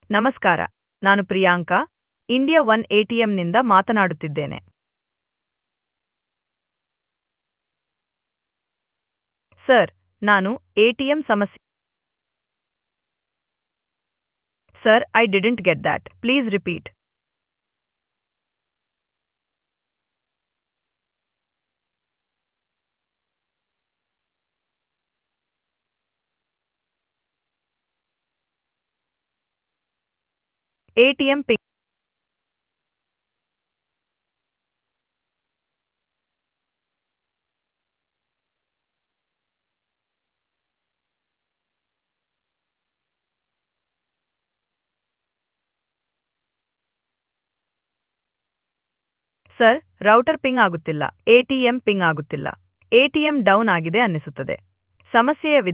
ನಮಸ್ಕಾರ ನಾನು Priyanka India one ಎಟಿಎಂನಿಂದ ಮಾತನಾಡುತ್ತಿದ್ದೇನೆ ಸರ್ ನಾನು ಎಟಿಎಂ ಸಮಸ್ಯೆ sir I didn't get that please repeat ATM pin sir router ping ಆಗುತ್ತಿಲ್ಲ ಎಟಿಎಂ ಪಿಂಗ್ ಆಗುತ್ತಿಲ್ಲ ಎಟಿಎಂ ಡೌನ್ ಆಗಿದೆ ಅನ್ನಿಸುತ್ತದೆ ಸಮಸ್ಯೆಯ